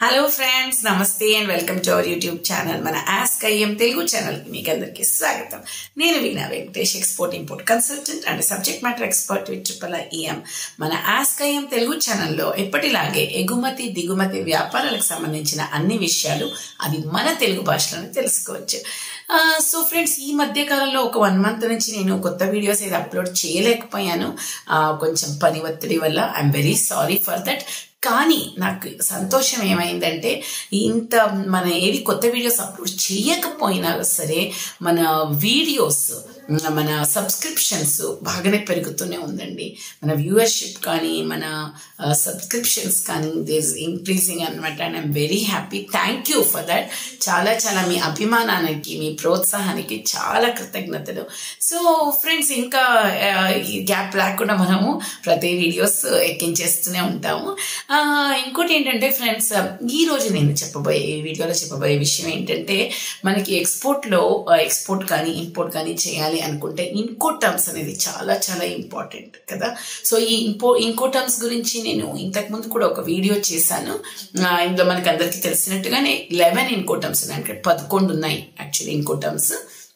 hello friends namaste and welcome to our YouTube channel మన ask IM Telugu channel కి మీకు అందరికీ స్వాగతం నేను Veena Venkatesh export import consultant and subject matter expert with triple EM మన ఆస్క్ ఐఎం తెలుగు ఛానల్లో ఎప్పటిలాగే ఎగుమతి దిగుమతి వ్యాపారాలకు సంబంధించిన అన్ని విషయాలు అది మన తెలుగు భాషలోనే తెలుసుకోవచ్చు సో ఫ్రెండ్స్ ఈ మధ్య కాలంలో ఒక వన్ మంత్ నుంచి నేను కొత్త వీడియోస్ ఏది అప్లోడ్ చేయలేకపోయాను ఆ, కొంచెం పని ఒత్తిడి వల్ల I'm very sorry for that కానీ నాకు సంతోషం ఏమైందంటే ఇంత మన ఏది కొత్త వీడియోస్ అప్లోడ్ చేయకపోయినా సరే మన వీడియోస్ మన సబ్స్క్రిప్షన్స్ బాగానే పెరుగుతూనే ఉందండి మన వ్యూవర్షిప్ కానీ మన సబ్స్క్రిప్షన్స్ కానీ దిస్ ఇంక్రీజింగ్ అనమాట and I'm very happy thank you for that చాలా చాలా మీ అభిమానానికి మీ ప్రోత్సాహానికి చాలా కృతజ్ఞతలు సో ఫ్రెండ్స్ ఇంకా ఆ, ఈ గ్యాప్ లేకుండా మనము ప్రతి వీడియోస్ ఎక్కించేస్తూనే ఉంటాము ఆ, ఇంకోటి ఏంటంటే ఫ్రెండ్స్ ఈ రోజు నేను చెప్పబోయే ఈ వీడియోలో చెప్పబోయే విషయం ఏంటంటే మనకి ఎక్స్పోర్ట్లో ఎక్స్పోర్ట్ కానీ ఇంపోర్ట్ కానీ చేయాలి అనుకుంటే ఇన్కో టర్మ్స్ అనేది చాలా చాలా ఇంపార్టెంట్ కదా సో ఈ ఇంపో ఇంకో టర్మ్స్ గురించి నేను ఇంతకు ముందు కూడా ఒక వీడియో చేశాను ఆ, ఇందులో మనకి అందరికీ తెలిసినట్టుగానే లెవెన్ ఇన్కో టర్మ్స్ ఉన్నాయి అంటే పదకొండు ఉన్నాయి యాక్చువల్లీ ఇన్కో టర్మ్స్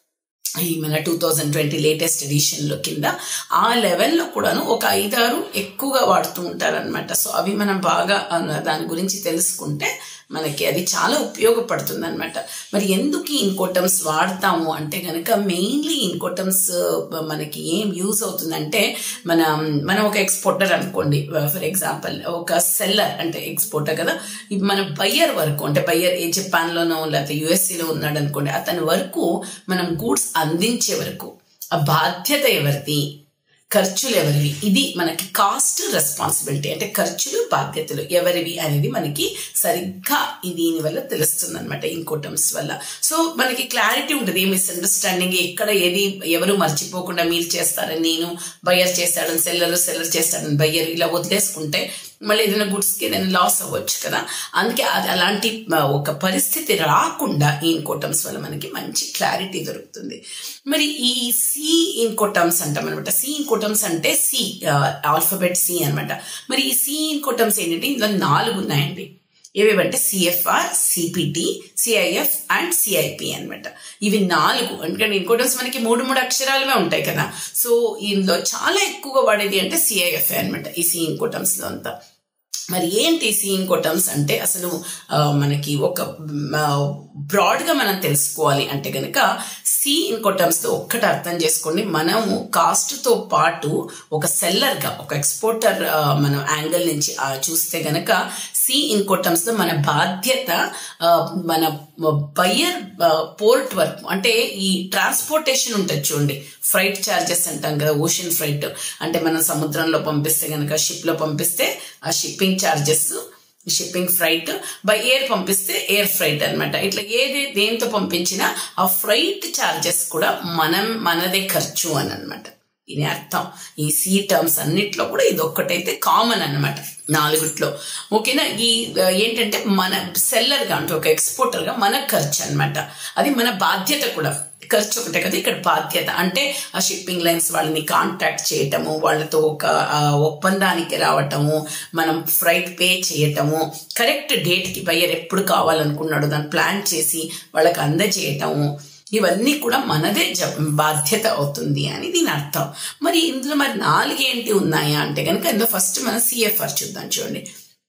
ఈ మన టూ థౌజండ్ ట్వంటీ లేటెస్ట్ ఎడిషన్లో కింద ఆ లెవెల్లో కూడాను ఒక ఐదారు ఎక్కువగా వాడుతూ ఉంటారనమాట సో అవి మనం బాగా ఆ, దాని గురించి తెలుసుకుంటే మనకి అది చాలా ఉపయోగపడుతుంది అనమాట మరి ఎందుకు ఈ ఇన్కోటమ్స్ వాడతాము అంటే కనుక మెయిన్లీ ఇన్కోటమ్స్ మనకి ఏం యూజ్ అవుతుందంటే మన మనం ఒక ఎక్స్పోర్టర్ అనుకోండి ఫర్ ఎగ్జాంపుల్ ఒక సెల్లర్ అంటే ఎక్స్పోర్టర్ కదా ఇప్పుడు మన బయ్యర్ వరకు అంటే బయ్యర్ ఏ జపాన్లోనో లేకపోతే యుఎస్ఏలో ఉన్నాడు అనుకోండి అతని వరకు మనం గూడ్స్ అందించే వరకు ఆ బాధ్యత ఎవరిది ఖర్చులు ఎవరివి ఇది మనకి కాస్ట్ రెస్పాన్సిబిలిటీ అంటే ఖర్చులు బాధ్యతలు ఎవరివి అనేది మనకి సరిగ్గా ఈ దీని వల్ల తెలుస్తుంది అనమాట ఇంకోటమ్స్ వల్ల సో మనకి క్లారిటీ ఉంటుంది ఏ మిస్అండర్స్టాండింగ్ ఎక్కడ ఏది ఎవరు మర్చిపోకుండా మీరు చేస్తారని నేను బయ్యర్ చేస్తాడని సెల్లర్ సెల్లర్ చేస్తాడని బయ్యర్ ఇలా వదిలేసుకుంటే మళ్ళీ ఏదైనా గుడ్స్కి ఏదైనా లాస్ అవ్వచ్చు కదా అందుకే అది అలాంటి ఆ, ఒక పరిస్థితి రాకుండా ఈ ఇన్కోటమ్స్ వల్ల మనకి మంచి క్లారిటీ దొరుకుతుంది మరి ఈ సి ఇన్కోటమ్స్ అంటాం అనమాట సి ఇన్కోటమ్స్ అంటే సి ఆల్ఫబెట్ సి అన్నమాట మరి ఈ సి ఇన్కోటమ్స్ ఏంటంటే ఇందులో నాలుగు ఉన్నాయండి ఏవేవంటే CFR CPT CIF and CIP అన్నమాట ఇవి నాలుగు ఎందుకంటే ఇన్కోటమ్స్ మనకి మూడు మూడు అక్షరాలుగా ఉంటాయి కదా సో ఇందులో చాలా ఎక్కువగా వాడేది అంటే సిఐఎఫ్ అన్నమాట ఈ సి ఇన్కోటమ్స్ లో అంతా మరి ఏంటి సి ఇన్కోటమ్స్ అంటే అసలు ఆ, మనకి ఒక బ్రాడ్ గా మనం తెలుసుకోవాలి అంటే గనక సి ఇన్కోటమ్స్ తో ఒక్కటి అర్థం చేసుకోండి మనము కాస్ట్ తో పాటు ఒక సెల్లర్ గా ఒక ఎక్స్పోర్టర్ మనం యాంగిల్ నుంచి ఆ, చూస్తే గనక సి ఇన్కోటమ్స్ లో మన బాధ్యత ఆ, మన బయ్యర్ పోర్ట్ వరకు అంటే ఈ ట్రాన్స్పోర్టేషన్ ఉంటుంది చూడండి ఫ్రైట్ ఛార్జెస్ అంటాం కదా ఓషన్ ఫ్రైట్ అంటే మనం సముద్రంలో పంపిస్తే గనక షిప్ లో పంపిస్తే ఆ shipping charges shipping freight by air పంపిస్తే ఎయిర్ ఫ్రైట్ అన్నమాట ఇట్లా ఏది దేంతో పంపించినా ఆ ఫ్రైట్ ఛార్జెస్ కూడా మనం మనదే ఖర్చు అని అనమాట దీని అర్థం ఈ సి టర్మ్స్ అన్నిట్లో కూడా ఇది ఒక్కటైతే కామన్ అన్నమాట నాలుగుట్లో ఓకేనా ఈ ఆ, ఏంటంటే మన సెల్లర్ గా అంటే ఒక ఎక్స్పోర్టర్ గా మన ఖర్చు అన్నమాట అది మన బాధ్యత కూడా ఖర్చు ఒకటే కదా ఇక్కడ బాధ్యత అంటే ఆ షిప్పింగ్ లైన్స్ వాళ్ళని కాంటాక్ట్ చేయటము వాళ్ళతో ఒక ఆ, ఒప్పందానికి రావటము మనం ఫ్రైట్ పే చేయటము కరెక్ట్ డేట్ కి బయ్యర్ ఎప్పుడు కావాలనుకున్నాడో దాన్ని ప్లాన్ చేసి వాళ్ళకి అందజేయటము ఇవన్నీ కూడా మనదే జ- బాధ్యత అవుతుంది అని దీని అర్థం మరి ఇందులో మరి నాలుగేంటి ఉన్నాయా అంటే కనుక ఇందులో ఫస్ట్ మనం సిఎఫ్ఆర్ చూద్దాం చూడండి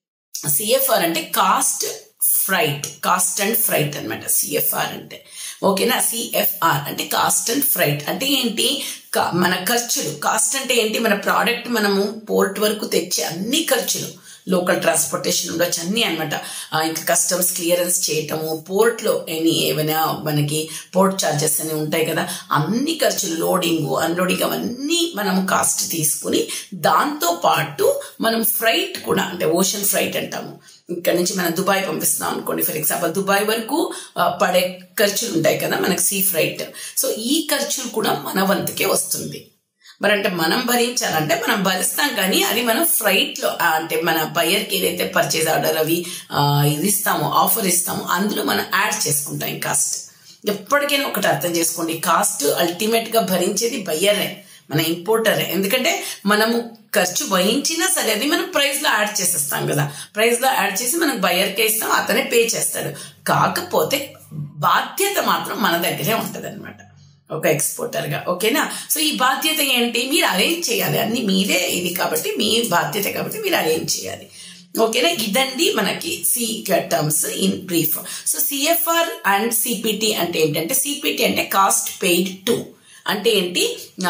సిఎఫ్ఆర్ అంటే cost freight cost and freight అన్నమాట సిఎఫ్ఆర్ అంటే ఓకేనా సిఎఫ్ఆర్ అంటే కాస్ట్ అండ్ ఫ్రైట్ అంటే ఏంటి కా- మన ఖర్చులు కాస్ట్ అంటే ఏంటి మన ప్రోడక్ట్ మనము పోర్ట్ వరకు తెచ్చే అన్ని ఖర్చులు లోకల్ ట్రాన్స్పోర్టేషన్ ఉండొచ్చు అన్ని అనమాట ఇంకా కస్టమ్స్ క్లియరెన్స్ చేయటము పోర్ట్ లో ఎనీ ఏమైనా మనకి పోర్ట్ ఛార్జెస్ అని ఉంటాయి కదా అన్ని ఖర్చులు లోడింగ్ అన్లోడింగ్ అవన్నీ మనం కాస్ట్ తీసుకుని దాంతో పాటు మనం ఫ్రైట్ కూడా అంటే ఓషన్ ఫ్రైట్ అంటాము ఇక్కడ నుంచి మనం దుబాయ్ పంపిస్తున్నాం అనుకోండి ఫర్ ఎగ్జాంపుల్ దుబాయ్ వరకు ఆ, పడే ఖర్చులు ఉంటాయి కదా మనకి సీ ఫ్రైట్ సో ఈ ఖర్చులు కూడా మన వంతుకే వస్తుంది మరి అంటే మనం భరించాలంటే మనం భరిస్తాం కానీ అది మనం ఫ్రైట్ లో ఆ, అంటే మన బయర్ కి ఏదైతే పర్చేజ్ ఆర్డర్ అవి ఆ, ఇది ఇస్తామో ఆఫర్ ఇస్తామో అందులో మనం యాడ్ చేసుకుంటాం ఈ కాస్ట్ ఎప్పటికైనా ఒకటి అర్థం చేసుకోండి కాస్ట్ అల్టిమేట్ గా భరించేది బయ్యరే మన ఇంపోర్టర్ ఎందుకంటే మనము ఖర్చు వహించినా సరే అది మనం ప్రైస్ లో యాడ్ చేసేస్తాం కదా ప్రైస్ లో యాడ్ చేసి మనం బయర్కే ఇస్తాం అతనే పే చేస్తాడు కాకపోతే బాధ్యత మాత్రం మన దగ్గరే ఉంటది ఒక ఎక్స్పోర్టర్ గా ఓకేనా సో ఈ బాధ్యత ఏంటి మీరు అరేంజ్ చేయాలి అన్ని మీరే ఇది కాబట్టి మీ బాధ్యత కాబట్టి మీరు అరేంజ్ చేయాలి ఓకేనా ఇదండి మనకి C terms in brief so CFR and CPT అంటే ఏంటంటే సిపిటి అంటే కాస్ట్ పెయిడ్ టు అంటే ఏంటి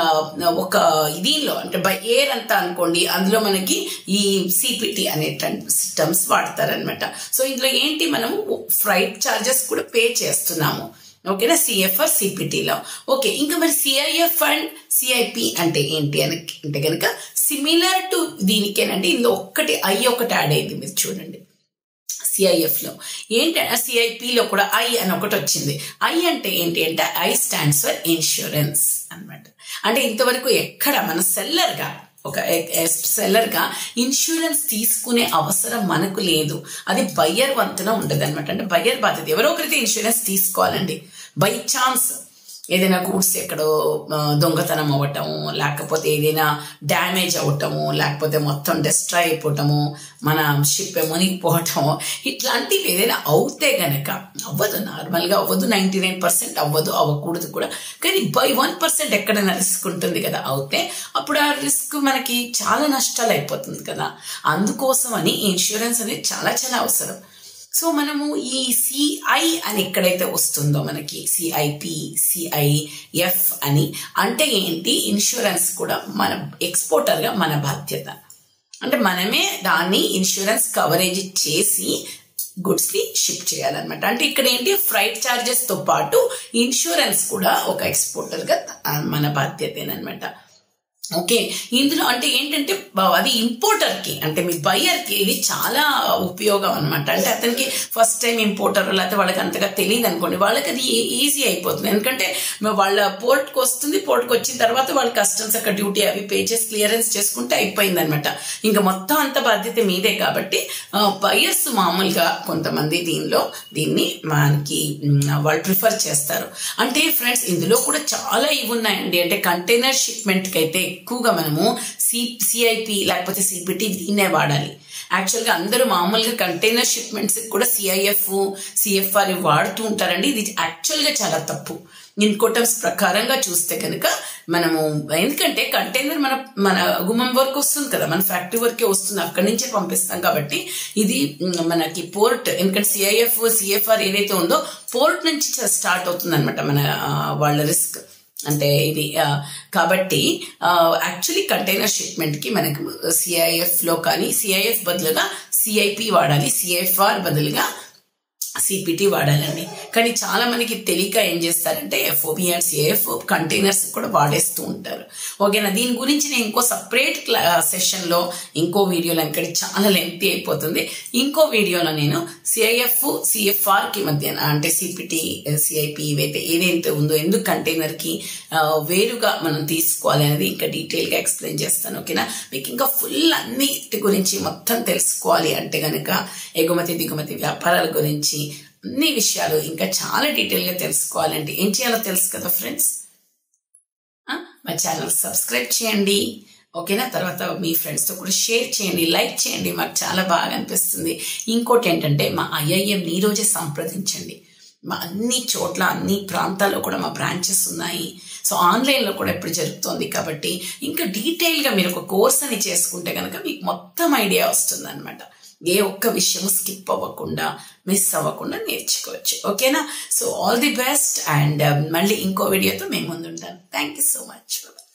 ఒక దీనిలో అంటే బై ఎయిర్ అంతా అనుకోండి అందులో మనకి ఈ సిపిటి అనే టర్మ్స్ వాడతారనమాట సో ఇందులో ఏంటి మనము ఫ్రైట్ చార్జెస్ కూడా పే చేస్తున్నాము ఓకేనా సిఎఫ్ఆర్ సిపిటిలో ఓకే ఇంకా మరి సిఐఎఫ్ అండ్ సిఐపి అంటే ఏంటి అని అంటే కనుక సిమిలర్ టు దీనికేనండి ఇందులో ఒక్కటి ఐ ఒకటి యాడ్ అయింది మీరు చూడండి సిఐఎఫ్ లో ఏంటంటే సిఐపిలో కూడా ఐ అని ఒకటి వచ్చింది ఐ అంటే ఏంటి అంటే ఐ స్టాండ్స్ ఫర్ ఇన్సూరెన్స్ అనమాట అంటే ఇంతవరకు ఎక్కడ మన సెల్లర్ గా ఒక సెల్లర్ గా ఇన్సూరెన్స్ తీసుకునే అవసరం మనకు లేదు అది బయ్యర్ వంతున ఉండదు అనమాట అంటే బయ్యర్ బాధ్యత ఎవరో ఒకరైతే ఇన్సూరెన్స్ తీసుకోవాలండి బై ఛాన్స్ ఏదైనా గూడ్స్ ఎక్కడో దొంగతనం అవ్వటము లేకపోతే ఏదైనా డ్యామేజ్ అవ్వటము లేకపోతే మొత్తం డిస్ట్రాయ్ అయిపోవటము మన షిప్ మునిగిపోవటము ఇట్లాంటివి ఏదైనా అవుతే గనక అవ్వదు నార్మల్గా అవ్వదు నైంటీ నైన్ పర్సెంట్ అవ్వదు అవ్వకూడదు కూడా కానీ బై వన్ పర్సెంట్ ఎక్కడైనా రిస్క్ ఉంటుంది కదా అవుతే అప్పుడు ఆ రిస్క్ మనకి చాలా నష్టాలు అయిపోతుంది కదా అందుకోసం అని ఇన్సూరెన్స్ అనేది చాలా చాలా అవసరం సో మనము ఈ సిఐ అని ఎక్కడైతే వస్తుందో మనకి సిఐపి సిఐఎఫ్ అని అంటే ఏంటి ఇన్సూరెన్స్ కూడా మన ఎక్స్పోర్టర్గా మన బాధ్యత అంటే మనమే దాన్ని ఇన్సూరెన్స్ కవరేజ్ చేసి గుడ్స్ ని షిప్ చేయాలన్నమాట అంటే ఇక్కడ ఏంటి ఫ్రైట్ చార్జెస్ తో పాటు ఇన్సూరెన్స్ కూడా ఒక ఎక్స్పోర్టర్ గా మన బాధ్యతేనమాట ఓకే ఇందులో అంటే ఏంటంటే అది ఇంపోర్టర్ కి అంటే మీ బయ్యర్ కి ఇది చాలా ఉపయోగం అనమాట అంటే అతనికి ఫస్ట్ టైం ఇంపోర్టర్ లేకపోతే వాళ్ళకి అంతగా తెలియదు అనుకోండి వాళ్ళకి అది ఈజీ అయిపోతుంది ఎందుకంటే వాళ్ళ పోర్ట్కి వస్తుంది పోర్ట్కి వచ్చిన తర్వాత వాళ్ళ కస్టమ్స్ అక్కడ డ్యూటీ అవి పే చేసి క్లియరెన్స్ చేసుకుంటే అయిపోయింది అనమాట ఇంకా మొత్తం అంత బాధ్యత మీదే కాబట్టి బయ్యర్స్ మామూలుగా కొంతమంది దీనిలో దీన్ని మనకి వాళ్ళు ప్రిఫర్ చేస్తారు అంటే ఫ్రెండ్స్ ఇందులో కూడా చాలా ఇవి ఉన్నాయండి అంటే కంటైనర్ షిప్మెంట్కి అయితే ఎక్కువగా మనము సి సిఐపి లేకపోతే సిపిటి దీన్నే వాడాలి యాక్చువల్గా అందరూ మామూలుగా కంటైనర్ షిప్మెంట్స్ కూడా సిఐఎఫ్ సిఎఫ్ఆర్ వాడుతూ ఉంటారండి ఇది యాక్చువల్గా చాలా తప్పు ఇన్కోటమ్స్ ప్రకారంగా చూస్తే కనుక మనము ఎందుకంటే కంటైనర్ మన మన గుమ్మం వరకు వస్తుంది కదా మన ఫ్యాక్టరీ వరకే వస్తుంది అక్కడి నుంచే పంపిస్తాం కాబట్టి ఇది మనకి పోర్ట్ ఎందుకంటే సిఐఎఫ్ సిఎఫ్ఆర్ ఏదైతే ఉందో పోర్ట్ నుంచి స్టార్ట్ అవుతుంది అనమాట మన వాళ్ళ రిస్క్ అంటే ఇది కాబట్టి యాక్చువల్లీ కంటైనర్ షిప్మెంట్ కి మనకు సిఐఎఫ్ లో కానీ సిఐఎఫ్ బదులుగా సిఐపి వాడాలి సిఎఫ్ఆర్ బదులుగా సిపిటి వాడాలండి కానీ చాలా మందికి తెలియక ఏం చేస్తారంటే ఎఫ్ఓబి అండ్ సిఎఫ్ కంటైనర్స్ కూడా వాడేస్తూ ఉంటారు ఓకేనా దీని గురించి నేను ఇంకో సపరేట్ సెషన్ లో ఇంకో వీడియోలో ఇక్కడ చాలా లెంగ్తీ అయిపోతుంది ఇంకో వీడియోలో నేను సిఐఎఫ్ సిఎఫ్ఆర్ కి మధ్య అంటే సిపిటి సిఐపి ఇవైతే ఏదైతే ఉందో ఎందుకు కంటైనర్ కి వేరుగా మనం తీసుకోవాలి అనేది ఇంకా డీటెయిల్ గా ఎక్స్ప్లెయిన్ చేస్తాను ఓకేనా మీకు ఇంకా ఫుల్ అన్నిటి గురించి మొత్తం తెలుసుకోవాలి అంటే గనక ఎగుమతి దిగుమతి వ్యాపారాల గురించి అన్ని విషయాలు ఇంకా చాలా డీటెయిల్ గా తెలుసుకోవాలంటే ఏం చేయాలో తెలుసు కదా ఫ్రెండ్స్ మా ఛానల్ సబ్స్క్రైబ్ చేయండి ఓకేనా తర్వాత మీ ఫ్రెండ్స్తో కూడా షేర్ చేయండి లైక్ చేయండి మాకు చాలా బాగా అనిపిస్తుంది ఇంకోటి ఏంటంటే మా ఐఐఎం ఈ రోజే సంప్రదించండి మా అన్ని చోట్ల అన్ని ప్రాంతాల్లో కూడా మా బ్రాంచెస్ ఉన్నాయి సో ఆన్లైన్లో కూడా ఇప్పుడు జరుగుతోంది కాబట్టి ఇంకా డీటెయిల్గా మీరు ఒక కోర్స్ అని చేసుకుంటే కనుక మీకు మొత్తం ఐడియా వస్తుంది అనమాట ఏ ఒక్క విషయం స్కిప్ అవ్వకుండా మిస్ అవ్వకుండా నేర్చుకోవచ్చు ఓకేనా so all the best and మళ్ళీ ఇంకో వీడియోతో మేము ముందుంటాను థ్యాంక్ యూ సో మచ్